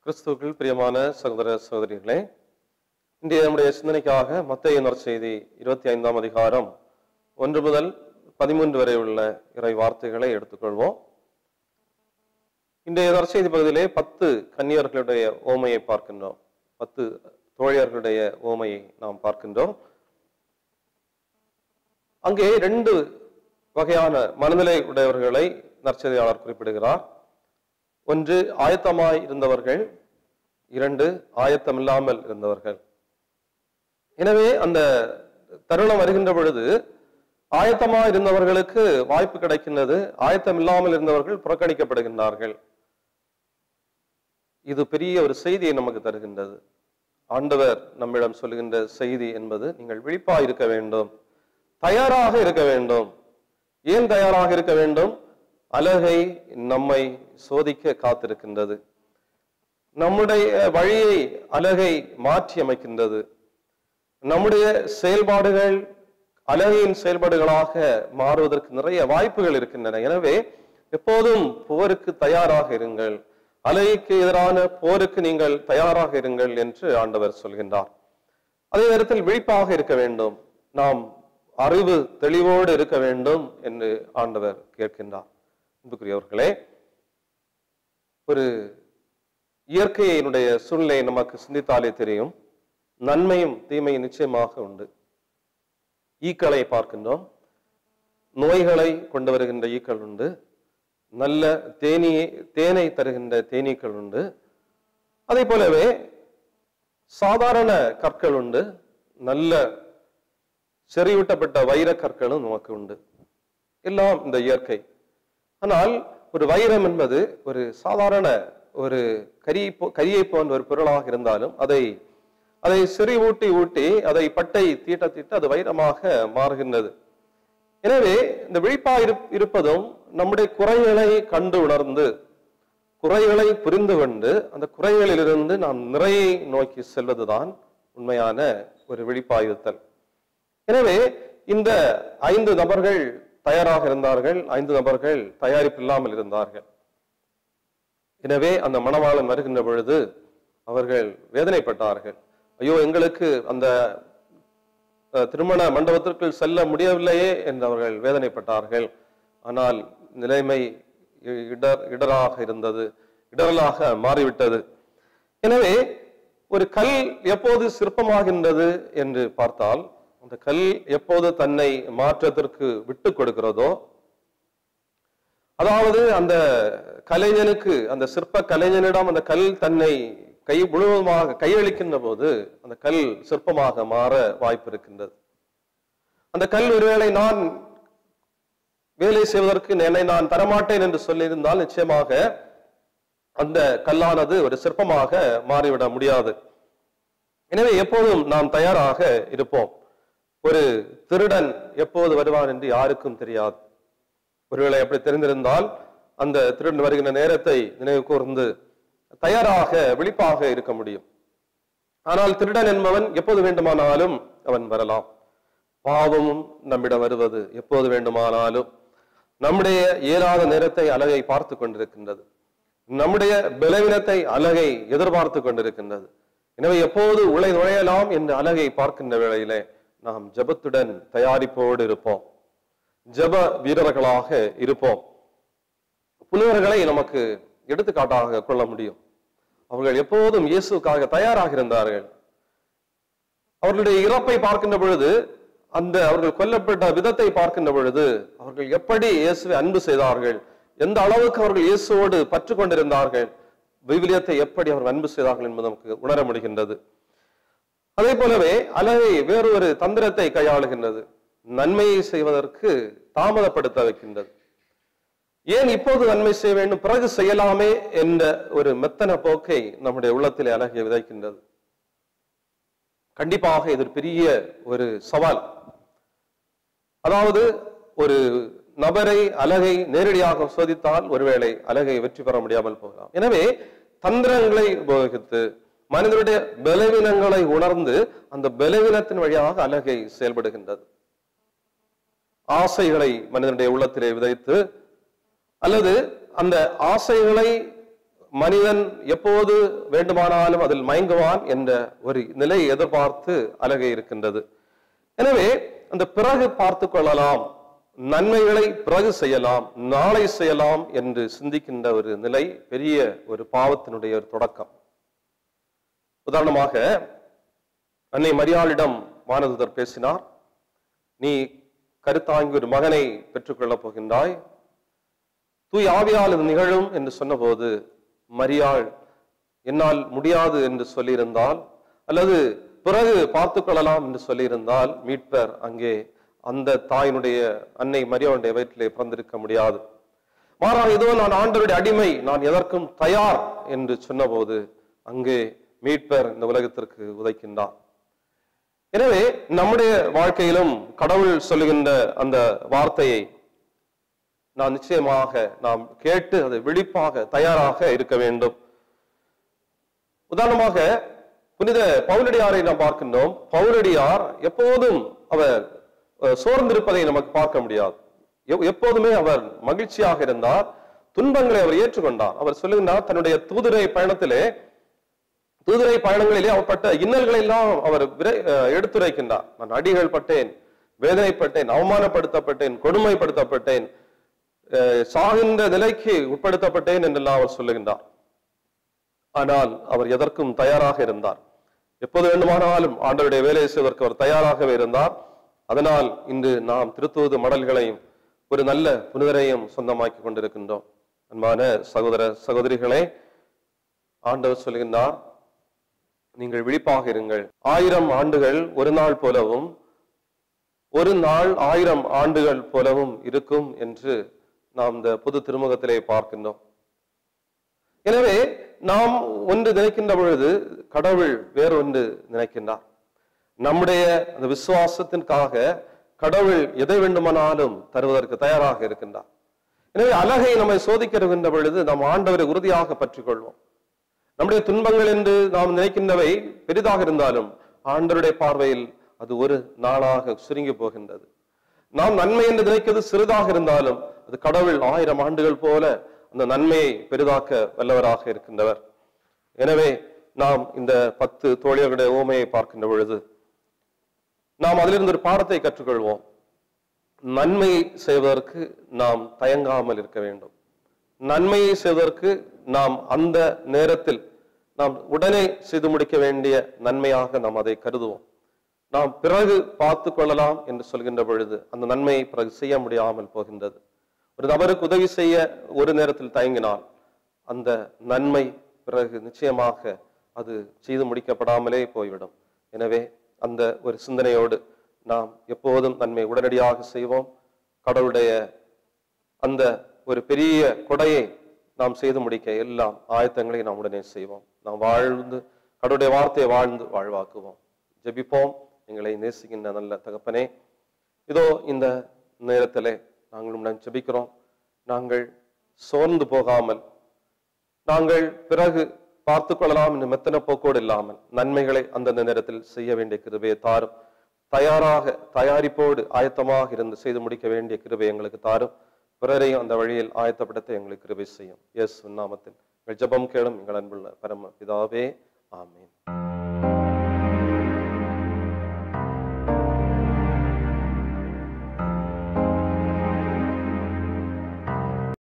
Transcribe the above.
கிறிஸ்துவுக்குள் பிரியமான சகோதர சகோதரிகளே இன்றைய நம்முடைய சிந்தனைக்காக மத்திய நற்செய்தி இருபத்தி ஐந்தாம் அதிகாரம் ஒன்று முதல் பதிமூன்று வரை உள்ள இறை வார்த்தைகளை எடுத்துக்கொள்வோம் இன்றைய நற்செய்தி பகுதியிலே பத்து கன்னியர்களுடைய ஓமையை பார்க்கின்றோம் பத்து தோழியர்களுடைய ஓமையை நாம் பார்க்கின்றோம் அங்கே ரெண்டு வகையான மனநிலை உடையவர்களை நற்செய்தியாளர் குறிப்பிடுகிறார் ஒன்று ஆயத்தமாய் இருந்தவர்கள் இரண்டு ஆயத்தமில்லாமல் இருந்தவர்கள் எனவே அந்த தருணம் வருகின்ற பொழுது ஆயத்தமாய் இருந்தவர்களுக்கு வாய்ப்பு கிடைக்கின்றது ஆயத்தம் இல்லாமல் இருந்தவர்கள் புறக்கணிக்கப்படுகின்றார்கள் இது பெரிய ஒரு செய்தியை நமக்கு தருகின்றது ஆண்டவர் நம்மிடம் சொல்லுகின்ற செய்தி என்பது நீங்கள் விழிப்பா இருக்க வேண்டும் தயாராக இருக்க வேண்டும் ஏன் தயாராக இருக்க வேண்டும் அழகை நம்மை சோதிக்க காத்திருக்கின்றது நம்முடைய வழியை அழகை மாற்றி அமைக்கின்றது நம்முடைய செயல்பாடுகள் அழகையின் செயல்பாடுகளாக மாறுவதற்கு நிறைய வாய்ப்புகள் இருக்கின்றன எனவே எப்போதும் போருக்கு தயாராக இருங்கள் அலைக்கு எதிரான போருக்கு நீங்கள் தயாராக இருங்கள் என்று ஆண்டவர் சொல்கின்றார் அதே நேரத்தில் விழிப்பாக இருக்க வேண்டும் நாம் அறிவு தெளிவோடு இருக்க வேண்டும் என்று ஆண்டவர் கேட்கின்றார் அன்புக்குரியவர்களே ஒரு இயற்கையினுடைய சூழ்நிலை நமக்கு சிந்தித்தாலே தெரியும் நன்மையும் தீமையும் நிச்சயமாக உண்டு ஈக்களை பார்க்கின்றோம் நோய்களை கொண்டு வருகின்ற ஈக்கள் உண்டு நல்ல தேனியை தேனை தருகின்ற தேனீக்கள் உண்டு அதே போலவே சாதாரண கற்கள் உண்டு நல்ல செறிவூட்டப்பட்ட வைர கற்களும் நமக்கு உண்டு எல்லாம் இந்த இயற்கை ஆனால் ஒரு வைரம் என்பது ஒரு சாதாரண ஒரு கரி கரியை போன்ற ஒரு பொருளாக இருந்தாலும் அதை அதை செறி ஊட்டி ஊட்டி அதை பட்டை தீட்ட தீட்ட அது வைரமாக மாறுகின்றது எனவே இந்த விழிப்பா இருப்பதும் நம்முடைய குறைகளை கண்டு உணர்ந்து குறைகளை புரிந்து கொண்டு அந்த குறைகளிலிருந்து நாம் நிறையை நோக்கி செல்வதுதான் உண்மையான ஒரு விழிப்பாயிருத்தல் எனவே இந்த ஐந்து நபர்கள் தயாராக இருந்தார்கள் ஐந்து நபர்கள் தயாரிப்பு இல்லாமல் இருந்தார்கள் எனவே அந்த மணவாளன் வருகின்ற பொழுது அவர்கள் வேதனைப்பட்டார்கள் ஐயோ எங்களுக்கு அந்த திருமண மண்டபத்திற்குள் செல்ல முடியவில்லையே என்று அவர்கள் வேதனைப்பட்டார்கள் ஆனால் நிலைமை இடர் இடராக இருந்தது இடரலாக மாறிவிட்டது எனவே ஒரு கல் எப்போது சிற்பமாகின்றது என்று பார்த்தால் அந்த கல் எப்போது தன்னை மாற்றத்திற்கு விட்டு கொடுக்கிறதோ அதாவது அந்த கலைஞனுக்கு அந்த சிற்ப கலைஞனிடம் அந்த கல் தன்னை கை முழுவதுமாக கையளிக்கின்ற போது அந்த கல் சிற்பமாக மாற வாய்ப்பு இருக்கின்றது அந்த கல் ஒருவேளை நான் வேலை செய்வதற்கு என்னை நான் தரமாட்டேன் என்று சொல்லியிருந்தால் நிச்சயமாக அந்த கல்லானது ஒரு சிற்பமாக மாறிவிட முடியாது எனவே எப்போதும் நாம் தயாராக இருப்போம் ஒரு திருடன் எப்போது வருவான் என்று யாருக்கும் தெரியாது ஒருவேளை அப்படி தெரிந்திருந்தால் அந்த திருடன் வருகின்ற நேரத்தை நினைவு கூர்ந்து தயாராக விழிப்பாக இருக்க முடியும் ஆனால் திருடன் என்பவன் எப்போது வேண்டுமானாலும் அவன் வரலாம் பாவமும் நம்மிடம் வருவது எப்போது வேண்டுமானாலும் நம்முடைய இயலாத நேரத்தை அழகை பார்த்து கொண்டிருக்கின்றது நம்முடைய பலவீனத்தை அழகை எதிர்பார்த்து கொண்டிருக்கின்றது எனவே எப்போது உலை நுழையலாம் என்று அழகை பார்க்கின்ற வேளையிலே நாம் ஜபத்துடன் தயாரிப்போடு இருப்போம் ஜப வீரர்களாக இருப்போம் புலவர்களை நமக்கு எடுத்துக்காட்டாக கொள்ள முடியும் அவர்கள் எப்போதும் இயேசுக்காக தயாராக இருந்தார்கள் அவர்களுடைய இறப்பை பார்க்கின்ற பொழுது அந்த அவர்கள் கொல்லப்பட்ட விதத்தை பார்க்கின்ற பொழுது அவர்கள் எப்படி இயேசுவை அன்பு செய்தார்கள் எந்த அளவுக்கு அவர்கள் இயேசுவோடு பற்று கொண்டிருந்தார்கள் விவிலியத்தை எப்படி அவர் அன்பு செய்தார்கள் என்பது நமக்கு உணர முடிகின்றது அதே போலவே அழகை வேறொரு தந்திரத்தை கையாளுகின்றது நன்மையை செய்வதற்கு தாமதப்படுத்த வைக்கின்றது ஏன் இப்போது நன்மை செய்ய வேண்டும் பிறகு செய்யலாமே என்ற ஒரு மெத்தன போக்கை நம்முடைய உள்ளத்திலே அழகிய விதைக்கின்றது கண்டிப்பாக இது பெரிய ஒரு சவால் அதாவது ஒரு நபரை அழகை நேரடியாக சோதித்தால் ஒருவேளை அழகை வெற்றி பெற முடியாமல் போகலாம் எனவே தந்திரங்களை உபயோகித்து மனிதனுடைய பலவீனங்களை உணர்ந்து அந்த பலவீனத்தின் வழியாக அழகை செயல்படுகின்றது ஆசைகளை மனிதனுடைய உள்ளத்திலே விதைத்து அல்லது அந்த ஆசைகளை மனிதன் எப்போது வேண்டுமானாலும் அதில் மயங்குவான் என்ற ஒரு நிலையை எதிர்பார்த்து அலகை இருக்கின்றது எனவே அந்த பிறகு பார்த்து கொள்ளலாம் நன்மைகளை பிறகு செய்யலாம் நாளை செய்யலாம் என்று சிந்திக்கின்ற ஒரு நிலை பெரிய ஒரு பாவத்தினுடைய ஒரு தொடக்கம் உதாரணமாக அன்னை மரியாளிடம் வானதுதர் பேசினார் நீ கருத்தாங்கி ஒரு மகனை பெற்றுக்கொள்ளப் போகின்றாய் தூய் ஆவியால் இது நிகழும் என்று சொன்னபோது மரியாள் என்னால் முடியாது என்று சொல்லியிருந்தால் அல்லது பிறகு பார்த்துக் கொள்ளலாம் என்று சொல்லியிருந்தால் மீட்பர் அங்கே அந்த தாயினுடைய அன்னை மரியாளுடைய வயிற்றிலே பிறந்திருக்க முடியாது மாறாக இதோ நான் ஆண்டவருடைய அடிமை நான் எதற்கும் தயார் என்று சொன்னபோது அங்கே மீட்பர் இந்த உலகத்திற்கு உதைக்கின்றார் எனவே நம்முடைய வாழ்க்கையிலும் கடவுள் சொல்லுகின்ற அந்த வார்த்தையை நாம் நிச்சயமாக நாம் கேட்டு அதை விழிப்பாக தயாராக இருக்க வேண்டும் உதாரணமாக புனித பவுலடியாரை நாம் பார்க்கின்றோம் பவுலடியார் எப்போதும் அவர் அஹ், சோர்ந்திருப்பதை நமக்கு பார்க்க முடியாது எப்- எப்போதுமே அவர் மகிழ்ச்சியாக இருந்தார் துன்பங்களை அவர் ஏற்றுக்கொண்டார் அவர் சொல்லுகின்றார் தன்னுடைய தூதுரை பயணத்திலே தூதுரை பயணங்களிலே அவர்பட்ட இன்னல்களை எல்லாம் அவர் விரை- அஹ், எடுத்துரைக்கின்றார் நான் அடிகள் பட்டேன் வேதனைப்பட்டேன் அவமானப்படுத்தப்பட்டேன் கொடுமைப்படுத்தப்பட்டேன் அஹ், சாகின்ற நிலைக்கு உட்படுத்தப்பட்டேன் என்றெல்லாம் அவர் சொல்லுகின்றார் ஆனால் அவர் எதற்கும் தயாராக இருந்தார் எப்போது வேண்டுமானாலும் ஆண்டவருடைய வேலையை செய்வதற்கு அவர் தயாராகவே இருந்தார் அதனால் இன்று நாம் திருத்துவது மடல்களையும் ஒரு நல்ல புனிதரையும் சொந்தமாக்கி கொண்டிருக்கின்றோம் அன்பான சகோதர சகோதரிகளே ஆண்டவர் சொல்கின்றார் நீங்கள் விழிப்பாக இருங்கள் ஆயிரம் ஆண்டுகள் ஒரு நாள் போலவும் ஒரு நாள் ஆயிரம் ஆண்டுகள் போலவும் இருக்கும் என்று நாம் இந்த பொது திருமுகத்திலே பார்க்கின்றோம் எனவே நாம் ஒன்று நினைக்கின்ற பொழுது கடவுள் வேறொன்று நினைக்கின்றார் நம்முடைய அந்த விசுவாசத்திற்காக கடவுள் எதை வேண்டுமானாலும் தருவதற்கு தயாராக இருக்கின்றார் எனவே அழகை நம்மை சோதிக்கின்ற பொழுது நாம் ஆண்டவரை உறுதியாக பற்றிக் கொள்வோம் நம்முடைய துன்பங்கள் என்று நாம் நினைக்கின்றவை பெரிதாக இருந்தாலும் ஆண்டவருடைய பார்வையில் அது ஒரு நாளாக சுருங்கி போகின்றது நாம் நன்மை என்று நினைக்கிறது சிறிதாக இருந்தாலும் அது கடவுள் ஆயிரம் ஆண்டுகள் போல அந்த நன்மையை பெரிதாக்க வல்லவராக இருக்கின்றவர் எனவே நாம் இந்த பத்து தோழியர்களுடைய ஓமையை பார்க்கின்ற பொழுது நாம் அதிலிருந்து ஒரு பாடத்தை கற்றுக்கொள்வோம் நன்மை செய்வதற்கு நாம் தயங்காமல் இருக்க வேண்டும் நன்மையை செய்வதற்கு நாம் அந்த நேரத்தில் நாம் உடனே செய்து முடிக்க வேண்டிய நன்மையாக நாம் அதை கருதுவோம் நாம் பிறகு பார்த்து கொள்ளலாம் என்று சொல்கின்ற பொழுது அந்த நன்மையை பிறகு செய்ய முடியாமல் போகின்றது ஒரு நபருக்கு உதவி செய்ய ஒரு நேரத்தில் தயங்கினால் அந்த நன்மை பிறகு நிச்சயமாக அது செய்து முடிக்கப்படாமலே போய்விடும் எனவே அந்த ஒரு சிந்தனையோடு நாம் எப்போதும் நன்மை உடனடியாக செய்வோம் கடவுளுடைய அந்த ஒரு பெரிய கொடையை நாம் செய்து முடிக்க எல்லாம் ஆயத்தங்களை நாம் உடனே செய்வோம் நாம் வாழ்ந்து கடவுளுடைய வார்த்தையை வாழ்ந்து வாழ்வாக்குவோம் ஜெபிப்போம் எங்களை நேசிக்கின்ற நல்ல தகப்பனே இதோ இந்த நேரத்திலே நாங்கள் உடன் ஜெபிக்கிறோம் நாங்கள் சோர்ந்து போகாமல் நாங்கள் பிறகு பார்த்து கொள்ளலாம் என்று மெத்தன போக்கோடு இல்லாமல் நன்மைகளை அந்தந்த நேரத்தில் செய்ய வேண்டிய கிருபையை தாரும் தயாராக தயாரிப்போடு ஆயத்தமாக இருந்து செய்து முடிக்க வேண்டிய கிருபை எங்களுக்கு தாரும் பிறரையும் அந்த வழியில் ஆயத்தப்படுத்த எங்களுக்கு கிருபை செய்யும் எஸ் நாமத்தில் எங்கள் ஜெபம் கேளும் எங்கள் அன்புள்ள பரம பிதாவே ஆமீன்